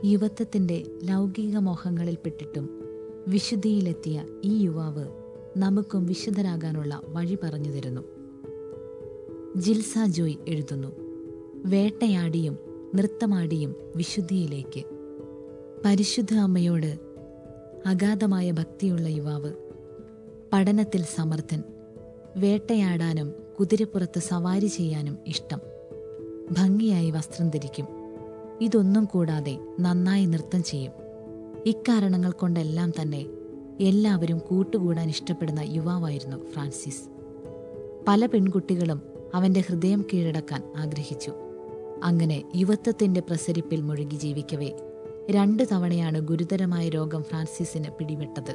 യുവത്വത്തിന്റെ ലൗകിക മോഹങ്ങളിൽപ്പെട്ടിട്ടും വിശുദ്ധിയിലെത്തിയ ഈ യുവാവ് നമുക്കും വിശുദ്ധരാകാനുള്ള വഴി പറഞ്ഞു തരുന്നു ജിൽസ ജോയ് എഴുതുന്നു വേട്ടയാടിയും നൃത്തമാടിയും വിശുദ്ധിയിലേക്ക് പരിശുദ്ധ അമ്മയോട് അഗാധമായ ഭക്തിയുള്ള യുവാവ് പഠനത്തിൽ സമർത്ഥൻ വേട്ടയാടാനും കുതിരപ്പുറത്ത് സവാരി ചെയ്യാനും ഇഷ്ടം ഭംഗിയായി വസ്ത്രം ധരിക്കും ഇതൊന്നും കൂടാതെ നന്നായി നൃത്തം ചെയ്യും ഇക്കാരണങ്ങൾ കൊണ്ടെല്ലാം തന്നെ എല്ലാവരും കൂട്ടുകൂടാൻ ഇഷ്ടപ്പെടുന്ന യുവാവായിരുന്നു ഫ്രാൻസിസ് പല പെൺകുട്ടികളും അവന്റെ ഹൃദയം കീഴടക്കാൻ ആഗ്രഹിച്ചു അങ്ങനെ യുവത്വത്തിന്റെ പ്രസരിപ്പിൽ മുഴുകി ജീവിക്കവേ രണ്ട് തവണയാണ് ഗുരുതരമായ രോഗം ഫ്രാൻസിസിന് പിടിപെട്ടത്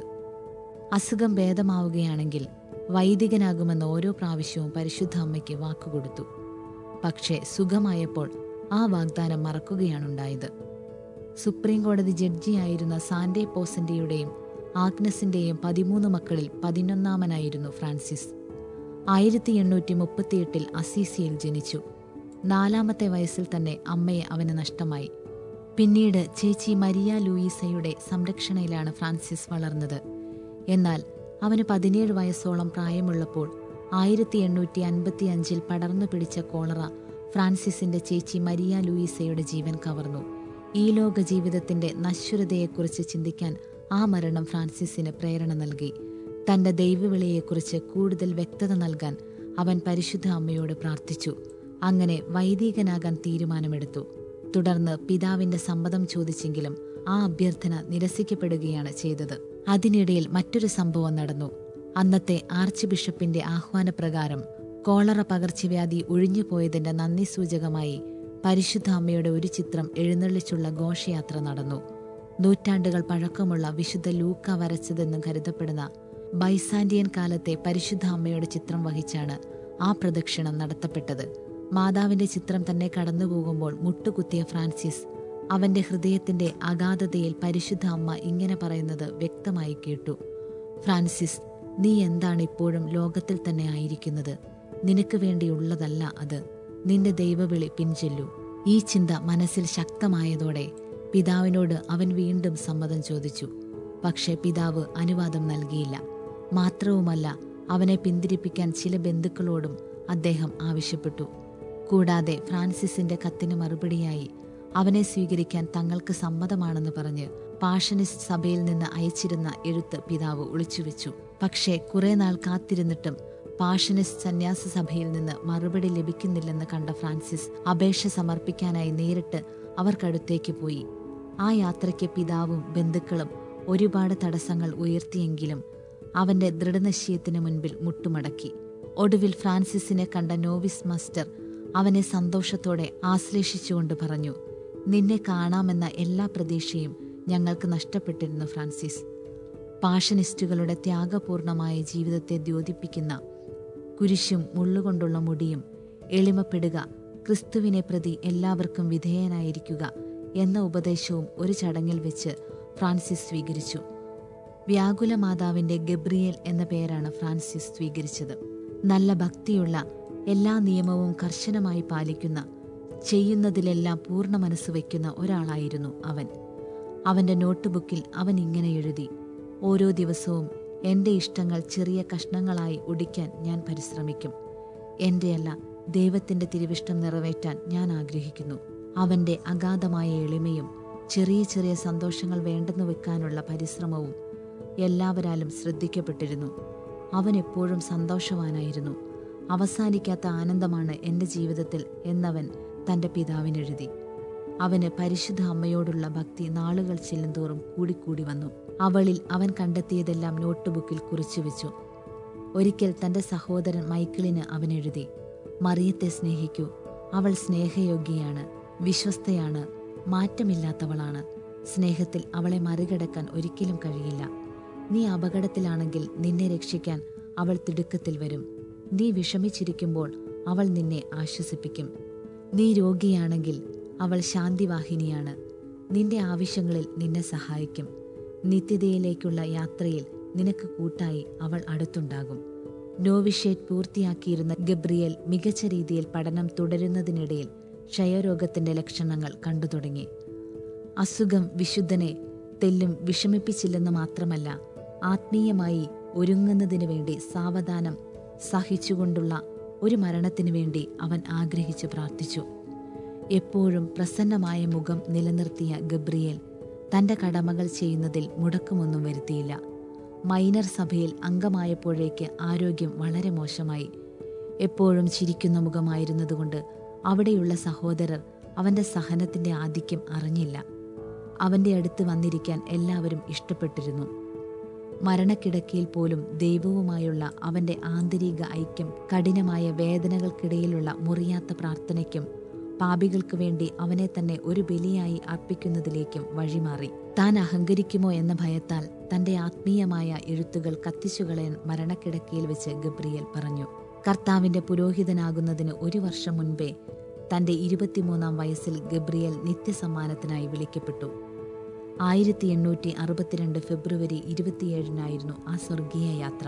അസുഖം ഭേദമാവുകയാണെങ്കിൽ വൈദികനാകുമെന്ന് ഓരോ പ്രാവശ്യവും പരിശുദ്ധ അമ്മയ്ക്ക് വാക്കുകൊടുത്തു പക്ഷേ സുഖമായപ്പോൾ ആ വാഗ്ദാനം മറക്കുകയാണുണ്ടായത് സുപ്രീം കോടതി ജഡ്ജിയായിരുന്ന സാൻഡേ പോസന്റെയുടെയും ആഗ്നസിന്റെയും പതിമൂന്ന് മക്കളിൽ പതിനൊന്നാമനായിരുന്നു ഫ്രാൻസിസ് ആയിരത്തി എണ്ണൂറ്റി മുപ്പത്തിയെട്ടിൽ അസീസിയിൽ ജനിച്ചു നാലാമത്തെ വയസ്സിൽ തന്നെ അമ്മയെ അവന് നഷ്ടമായി പിന്നീട് ചേച്ചി മരിയ ലൂയിസയുടെ സംരക്ഷണയിലാണ് ഫ്രാൻസിസ് വളർന്നത് എന്നാൽ അവന് പതിനേഴ് വയസ്സോളം പ്രായമുള്ളപ്പോൾ ആയിരത്തി എണ്ണൂറ്റി അൻപത്തി അഞ്ചിൽ പടർന്നു പിടിച്ച കോളറ ഫ്രാൻസിസിന്റെ ചേച്ചി മരിയ ലൂയിസയുടെ ജീവൻ കവർന്നു ഈ ലോക ജീവിതത്തിന്റെ നശ്വരതയെക്കുറിച്ച് ചിന്തിക്കാൻ ആ മരണം ഫ്രാൻസിസിന് പ്രേരണ നൽകി തന്റെ ദൈവവിളിയെക്കുറിച്ച് കൂടുതൽ വ്യക്തത നൽകാൻ അവൻ പരിശുദ്ധ അമ്മയോട് പ്രാർത്ഥിച്ചു അങ്ങനെ വൈദികനാകാൻ തീരുമാനമെടുത്തു തുടർന്ന് പിതാവിന്റെ സമ്മതം ചോദിച്ചെങ്കിലും ആ അഭ്യർത്ഥന നിരസിക്കപ്പെടുകയാണ് ചെയ്തത് അതിനിടയിൽ മറ്റൊരു സംഭവം നടന്നു അന്നത്തെ ആർച്ച് ബിഷപ്പിന്റെ ആഹ്വാനപ്രകാരം കോളറ പകർച്ചവ്യാധി ഒഴിഞ്ഞുപോയതിന്റെ നന്ദി സൂചകമായി പരിശുദ്ധ അമ്മയുടെ ഒരു ചിത്രം എഴുന്നള്ളിച്ചുള്ള ഘോഷയാത്ര നടന്നു നൂറ്റാണ്ടുകൾ പഴക്കമുള്ള വിശുദ്ധ ലൂക്ക വരച്ചതെന്ന് കരുതപ്പെടുന്ന ബൈസാൻഡിയൻ കാലത്തെ പരിശുദ്ധ അമ്മയുടെ ചിത്രം വഹിച്ചാണ് ആ പ്രദക്ഷിണം നടത്തപ്പെട്ടത് മാതാവിന്റെ ചിത്രം തന്നെ കടന്നുപോകുമ്പോൾ മുട്ടുകുത്തിയ ഫ്രാൻസിസ് അവന്റെ ഹൃദയത്തിന്റെ അഗാധതയിൽ പരിശുദ്ധ അമ്മ ഇങ്ങനെ പറയുന്നത് വ്യക്തമായി കേട്ടു ഫ്രാൻസിസ് നീ എന്താണ് ഇപ്പോഴും ലോകത്തിൽ തന്നെ ആയിരിക്കുന്നത് നിനക്ക് വേണ്ടിയുള്ളതല്ല അത് നിന്റെ ദൈവവിളി പിൻചെല്ലു ഈ ചിന്ത മനസ്സിൽ ശക്തമായതോടെ പിതാവിനോട് അവൻ വീണ്ടും സമ്മതം ചോദിച്ചു പക്ഷേ പിതാവ് അനുവാദം നൽകിയില്ല മാത്രവുമല്ല അവനെ പിന്തിരിപ്പിക്കാൻ ചില ബന്ധുക്കളോടും അദ്ദേഹം ആവശ്യപ്പെട്ടു കൂടാതെ ഫ്രാൻസിസിന്റെ കത്തിന് മറുപടിയായി അവനെ സ്വീകരിക്കാൻ തങ്ങൾക്ക് സമ്മതമാണെന്ന് പറഞ്ഞ് പാഷനിസ്റ്റ് സഭയിൽ നിന്ന് അയച്ചിരുന്ന എഴുത്ത് പിതാവ് ഒളിച്ചുവെച്ചു പക്ഷേ കുറെ നാൾ കാത്തിരുന്നിട്ടും പാഷനിസ്റ്റ് സന്യാസ സഭയിൽ നിന്ന് മറുപടി ലഭിക്കുന്നില്ലെന്ന് കണ്ട ഫ്രാൻസിസ് അപേക്ഷ സമർപ്പിക്കാനായി നേരിട്ട് അവർക്കടുത്തേക്ക് പോയി ആ യാത്രയ്ക്ക് പിതാവും ബന്ധുക്കളും ഒരുപാട് തടസ്സങ്ങൾ ഉയർത്തിയെങ്കിലും അവന്റെ ദൃഢനിശ്ചയത്തിന് മുൻപിൽ മുട്ടുമടക്കി ഒടുവിൽ ഫ്രാൻസിസിനെ കണ്ട നോവിസ് മാസ്റ്റർ അവനെ സന്തോഷത്തോടെ ആശ്ലേഷിച്ചുകൊണ്ട് പറഞ്ഞു നിന്നെ കാണാമെന്ന എല്ലാ പ്രതീക്ഷയും ഞങ്ങൾക്ക് നഷ്ടപ്പെട്ടിരുന്നു ഫ്രാൻസിസ് പാഷനിസ്റ്റുകളുടെ ത്യാഗപൂർണമായ ജീവിതത്തെ ദ്യോതിപ്പിക്കുന്ന കുരിശും മുള്ളുകൊണ്ടുള്ള മുടിയും എളിമപ്പെടുക ക്രിസ്തുവിനെ പ്രതി എല്ലാവർക്കും വിധേയനായിരിക്കുക എന്ന ഉപദേശവും ഒരു ചടങ്ങിൽ വെച്ച് ഫ്രാൻസിസ് സ്വീകരിച്ചു വ്യാകുല മാതാവിന്റെ ഗബ്രിയേൽ എന്ന പേരാണ് ഫ്രാൻസിസ് സ്വീകരിച്ചത് നല്ല ഭക്തിയുള്ള എല്ലാ നിയമവും കർശനമായി പാലിക്കുന്ന ചെയ്യുന്നതിലെല്ലാം പൂർണ്ണ മനസ്സ് വയ്ക്കുന്ന ഒരാളായിരുന്നു അവൻ അവന്റെ നോട്ട്ബുക്കിൽ അവൻ ഇങ്ങനെ എഴുതി ഓരോ ദിവസവും എന്റെ ഇഷ്ടങ്ങൾ ചെറിയ കഷ്ണങ്ങളായി ഒടിക്കാൻ ഞാൻ പരിശ്രമിക്കും എന്റെയല്ല ദൈവത്തിന്റെ തിരുവിഷ്ടം നിറവേറ്റാൻ ഞാൻ ആഗ്രഹിക്കുന്നു അവന്റെ അഗാധമായ എളിമയും ചെറിയ ചെറിയ സന്തോഷങ്ങൾ വേണ്ടെന്ന് വെക്കാനുള്ള പരിശ്രമവും എല്ലാവരാലും ശ്രദ്ധിക്കപ്പെട്ടിരുന്നു അവൻ എപ്പോഴും സന്തോഷവാനായിരുന്നു അവസാനിക്കാത്ത ആനന്ദമാണ് എൻ്റെ ജീവിതത്തിൽ എന്നവൻ തൻ്റെ പിതാവിനെഴുതി അവന് പരിശുദ്ധ അമ്മയോടുള്ള ഭക്തി നാളുകൾ ചെല്ലുന്തോറും കൂടിക്കൂടി വന്നു അവളിൽ അവൻ കണ്ടെത്തിയതെല്ലാം നോട്ട്ബുക്കിൽ കുറിച്ചുവെച്ചു ഒരിക്കൽ തൻ്റെ സഹോദരൻ മൈക്കിളിന് അവൻ എഴുതി മറിയത്തെ സ്നേഹിക്കൂ അവൾ സ്നേഹയോഗ്യയാണ് വിശ്വസ്തയാണ് മാറ്റമില്ലാത്തവളാണ് സ്നേഹത്തിൽ അവളെ മറികടക്കാൻ ഒരിക്കലും കഴിയില്ല നീ അപകടത്തിലാണെങ്കിൽ നിന്നെ രക്ഷിക്കാൻ അവൾ തിടുക്കത്തിൽ വരും നീ വിഷമിച്ചിരിക്കുമ്പോൾ അവൾ നിന്നെ ആശ്വസിപ്പിക്കും നീ രോഗിയാണെങ്കിൽ അവൾ ശാന്തിവാഹിനിയാണ് നിന്റെ ആവശ്യങ്ങളിൽ നിന്നെ സഹായിക്കും നിത്യതയിലേക്കുള്ള യാത്രയിൽ നിനക്ക് കൂട്ടായി അവൾ അടുത്തുണ്ടാകും നോവിഷേറ്റ് പൂർത്തിയാക്കിയിരുന്ന ഗബ്രിയേൽ മികച്ച രീതിയിൽ പഠനം തുടരുന്നതിനിടയിൽ ക്ഷയരോഗത്തിന്റെ ലക്ഷണങ്ങൾ കണ്ടു തുടങ്ങി അസുഖം വിശുദ്ധനെ തെല്ലും വിഷമിപ്പിച്ചില്ലെന്ന് മാത്രമല്ല ആത്മീയമായി ഒരുങ്ങുന്നതിനു വേണ്ടി സാവധാനം സഹിച്ചുകൊണ്ടുള്ള ഒരു മരണത്തിനു വേണ്ടി അവൻ ആഗ്രഹിച്ചു പ്രാർത്ഥിച്ചു എപ്പോഴും പ്രസന്നമായ മുഖം നിലനിർത്തിയ ഗബ്രിയേൽ തന്റെ കടമകൾ ചെയ്യുന്നതിൽ മുടക്കമൊന്നും വരുത്തിയില്ല മൈനർ സഭയിൽ അംഗമായപ്പോഴേക്ക് ആരോഗ്യം വളരെ മോശമായി എപ്പോഴും ചിരിക്കുന്ന മുഖമായിരുന്നതുകൊണ്ട് അവിടെയുള്ള സഹോദരർ അവന്റെ സഹനത്തിന്റെ ആധിക്യം അറിഞ്ഞില്ല അവന്റെ അടുത്ത് വന്നിരിക്കാൻ എല്ലാവരും ഇഷ്ടപ്പെട്ടിരുന്നു മരണക്കിടക്കയിൽ പോലും ദൈവവുമായുള്ള അവന്റെ ആന്തരിക ഐക്യം കഠിനമായ വേദനകൾക്കിടയിലുള്ള മുറിയാത്ത പ്രാർത്ഥനയ്ക്കും പാപികൾക്ക് വേണ്ടി അവനെ തന്നെ ഒരു ബലിയായി അർപ്പിക്കുന്നതിലേക്കും വഴിമാറി താൻ അഹങ്കരിക്കുമോ എന്ന ഭയത്താൽ തന്റെ ആത്മീയമായ എഴുത്തുകൾ കത്തിച്ചുകളയാൻ മരണക്കിടക്കയിൽ വെച്ച് ഗബ്രിയേൽ പറഞ്ഞു കർത്താവിന്റെ പുരോഹിതനാകുന്നതിന് ഒരു വർഷം മുൻപേ തന്റെ ഇരുപത്തിമൂന്നാം വയസ്സിൽ ഗബ്രിയേൽ നിത്യസമ്മാനത്തിനായി വിളിക്കപ്പെട്ടു ആയിരത്തി എണ്ണൂറ്റി അറുപത്തിരണ്ട് ഫെബ്രുവരി ഇരുപത്തിയേഴിനായിരുന്നു ആ സ്വർഗീയ യാത്ര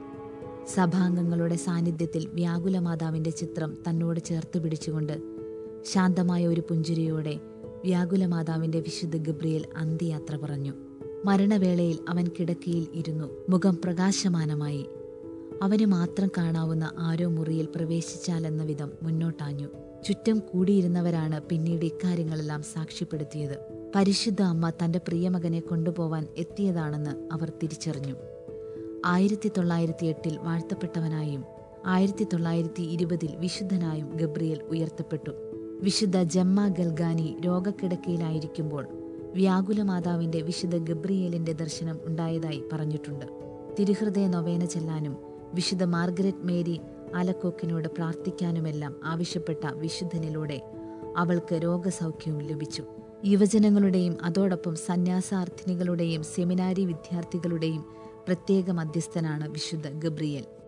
സഭാംഗങ്ങളുടെ സാന്നിധ്യത്തിൽ വ്യാകുലമാതാവിന്റെ ചിത്രം തന്നോട് ചേർത്ത് പിടിച്ചുകൊണ്ട് ശാന്തമായ ഒരു പുഞ്ചിരിയോടെ വ്യാകുലമാതാവിന്റെ വിശുദ്ധ ഗബ്രിയേൽ അന്ത്യയാത്ര പറഞ്ഞു മരണവേളയിൽ അവൻ കിടക്കയിൽ ഇരുന്നു മുഖം പ്രകാശമാനമായി അവന് മാത്രം കാണാവുന്ന ആരോ മുറിയിൽ പ്രവേശിച്ചാലെന്ന വിധം മുന്നോട്ടാഞ്ഞു ചുറ്റും കൂടിയിരുന്നവരാണ് പിന്നീട് ഇക്കാര്യങ്ങളെല്ലാം സാക്ഷ്യപ്പെടുത്തിയത് പരിശുദ്ധ അമ്മ തന്റെ പ്രിയമകനെ കൊണ്ടുപോവാൻ എത്തിയതാണെന്ന് അവർ തിരിച്ചറിഞ്ഞു ആയിരത്തി തൊള്ളായിരത്തി എട്ടിൽ വാഴ്ത്തപ്പെട്ടവനായും ആയിരത്തി തൊള്ളായിരത്തി ഇരുപതിൽ വിശുദ്ധനായും ഗബ്രിയേൽ ഉയർത്തപ്പെട്ടു വിശുദ്ധ ജമ്മ ഗൽഗാനി രോഗക്കിടക്കയിലായിരിക്കുമ്പോൾ വ്യാകുലമാതാവിന്റെ വിശുദ്ധ ഗബ്രിയേലിന്റെ ദർശനം ഉണ്ടായതായി പറഞ്ഞിട്ടുണ്ട് തിരുഹൃദയ നൊവേന ചെല്ലാനും വിശുദ്ധ മാർഗരറ്റ് മേരി ആലക്കോക്കിനോട് പ്രാർത്ഥിക്കാനുമെല്ലാം ആവശ്യപ്പെട്ട വിശുദ്ധനിലൂടെ അവൾക്ക് രോഗസൗഖ്യവും ലഭിച്ചു യുവജനങ്ങളുടെയും അതോടൊപ്പം സന്യാസാർത്ഥിനികളുടെയും സെമിനാരി വിദ്യാർത്ഥികളുടെയും പ്രത്യേക മധ്യസ്ഥനാണ് വിശുദ്ധ ഗബ്രിയേൽ